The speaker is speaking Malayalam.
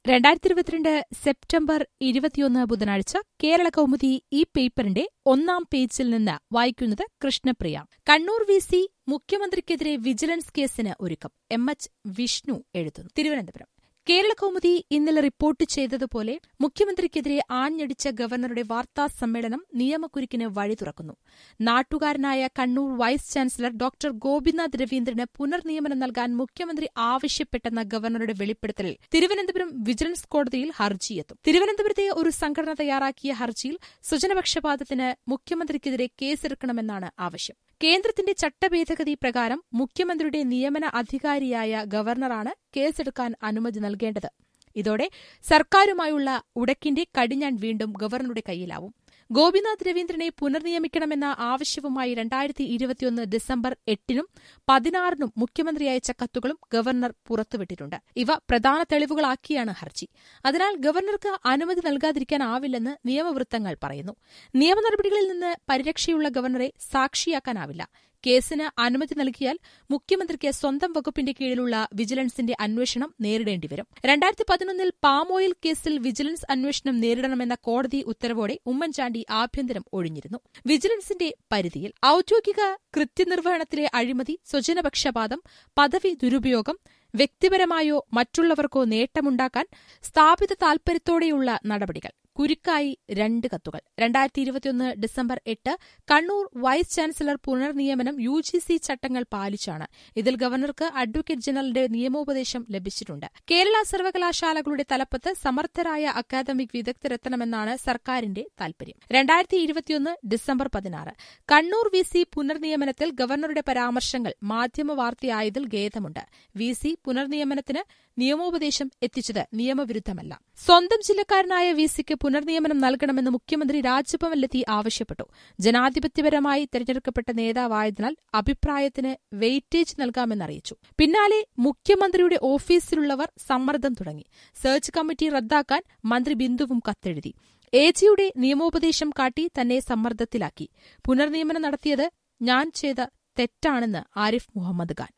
രണ്ടായിരത്തി ഇരുപത്തിരണ്ട് സെപ്റ്റംബർ ഇരുപത്തിയൊന്ന് ബുധനാഴ്ച കേരള കൗമുദി ഈ പേപ്പറിന്റെ ഒന്നാം പേജിൽ നിന്ന് വായിക്കുന്നത് കൃഷ്ണപ്രിയ കണ്ണൂർ വി സി മുഖ്യമന്ത്രിക്കെതിരെ വിജിലൻസ് കേസിന് ഒരുക്കം എം എച്ച് വിഷ്ണു എഴുതുന്നു തിരുവനന്തപുരം കേരള കൗമുദി ഇന്നലെ റിപ്പോർട്ട് ചെയ്തതുപോലെ മുഖ്യമന്ത്രിക്കെതിരെ ആഞ്ഞടിച്ച ഗവർണറുടെ വാർത്താ സമ്മേളനം നിയമക്കുരുക്കിന് വഴി തുറക്കുന്നു നാട്ടുകാരനായ Kannur vice chancellor doctor Gopinath രവീന്ദ്രന് പുനർനിയമനം നൽകാൻ മുഖ്യമന്ത്രി ആവശ്യപ്പെട്ടെന്ന ഗവർണറുടെ വെളിപ്പെടുത്തലിൽ തിരുവനന്തപുരം വിജിലൻസ് കോടതിയിൽ ഹർജിയെത്തും തിരുവനന്തപുരത്തെ ഒരു സംഘടന തയ്യാറാക്കിയ ഹർജിയിൽ സ്വജനപക്ഷപാതത്തിന് മുഖ്യമന്ത്രിക്കെതിരെ കേസെടുക്കണമെന്നാണ് ആവശ്യം കേന്ദ്രത്തിന്റെ ചട്ടഭേദഗതി പ്രകാരം മുഖ്യമന്ത്രിയുടെ നിയമന അധികാരിയായ ഗവർണറാണ് കേസെടുക്കാൻ അനുമതി നൽകേണ്ടത് ഇതോടെ സർക്കാരുമായുള്ള ഉടക്കിന്റെ കടിഞ്ഞാൻ വീണ്ടും ഗവർണറുടെ കയ്യിലാവും ഗോപിനാഥ് രവീന്ദ്രനെ പുനർനിയമിക്കണമെന്ന ആവശ്യവുമായി രണ്ടായിരത്തി ഇരുപത്തിയൊന്ന് ഡിസംബർ എട്ടിനും പതിനാറിനും മുഖ്യമന്ത്രി അയച്ച കത്തുകളും ഗവർണർ പുറത്തുവിട്ടിട്ടുണ്ട് ഇവ പ്രധാന തെളിവുകളാക്കിയാണ് ഹർജി അതിനാൽ ഗവർണർക്ക് അനുമതി നൽകാതിരിക്കാനാവില്ലെന്ന് നിയമവൃത്തങ്ങൾ പറയുന്നു നിയമ നടപടികളിൽ നിന്ന് പരിരക്ഷയുള്ള ഗവർണറെ സാക്ഷിയാക്കാനാവില്ല കേസിന് അനുമതി നൽകിയാൽ മുഖ്യമന്ത്രിക്ക് സ്വന്തം വകുപ്പിന്റെ കീഴിലുള്ള വിജിലൻസിന്റെ അന്വേഷണം നേരിടേണ്ടിവരും രണ്ടായിരത്തി പതിനൊന്നിൽ പാമോയിൽ കേസിൽ വിജിലൻസ് അന്വേഷണം നേരിടണമെന്ന കോടതി ഉത്തരവോടെ ഉമ്മൻചാണ്ടി ആഭ്യന്തരം ഒഴിഞ്ഞിരുന്നു വിജിലൻസിന്റെ പരിധിയിൽ ഔദ്യോഗിക കൃത്യനിർവഹണത്തിലെ അഴിമതി സ്വജനപക്ഷപാതം പദവി ദുരുപയോഗം വ്യക്തിപരമായോ മറ്റുള്ളവർക്കോ നേട്ടമുണ്ടാക്കാൻ സ്ഥാപിത താൽപര്യത്തോടെയുള്ള നടപടികൾ കുരുക്കായി രണ്ട് കത്തുകൾ രണ്ടായിരത്തി ഇരുപത്തിയൊന്ന് ഡിസംബർ എട്ട് കണ്ണൂർ വൈസ് ചാൻസലർ പുനർനിയമനം യു ജി സി ചട്ടങ്ങൾ പാലിച്ചാണ് ഇതിൽ ഗവർണർക്ക് അഡ്വക്കേറ്റ് ജനറലിന്റെ നിയമോപദേശം ലഭിച്ചിട്ടുണ്ട് കേരള സർവകലാശാലകളുടെ തലപ്പത്ത് സമർത്ഥരായ അക്കാദമിക് വിദഗ്ധരെത്തണമെന്നാണ് സർക്കാരിന്റെ താൽപര്യം രണ്ടായിരത്തി ഇരുപത്തിയൊന്ന് ഡിസംബർ പതിനാറ് കണ്ണൂർ വി സി പുനർനിയമനത്തിൽ ഗവർണറുടെ പരാമർശങ്ങൾ മാധ്യമവാർത്തയായതിൽ ഖേദമുണ്ട് വി സി പുനർനിയമനത്തിന് നിയമോപദേശം എത്തിച്ചത് നിയമവിരുദ്ധമല്ല സ്വന്തം ജില്ലക്കാരനായ വി സിക്ക് പുനർനിയമനം നൽകണമെന്ന് മുഖ്യമന്ത്രി രാജ്ഭവനിലെത്തി ആവശ്യപ്പെട്ടു ജനാധിപത്യപരമായി തെരഞ്ഞെടുക്കപ്പെട്ട നേതാവായതിനാൽ അഭിപ്രായത്തിന് വെയിറ്റേജ് നൽകാമെന്നറിയിച്ചു പിന്നാലെ മുഖ്യമന്ത്രിയുടെ ഓഫീസിലുള്ളവർ സമ്മർദ്ദം തുടങ്ങി സെർച്ച് കമ്മിറ്റി റദ്ദാക്കാൻ മന്ത്രി ബിന്ദുവും കത്തെഴുതി എ ജിയുടെ നിയമോപദേശം കാട്ടി തന്നെ സമ്മർദ്ദത്തിലാക്കി പുനർനിയമനം നടത്തിയത് ഞാൻ ചെയ്ത തെറ്റാണെന്ന് ആരിഫ് മുഹമ്മദ് ഖാൻ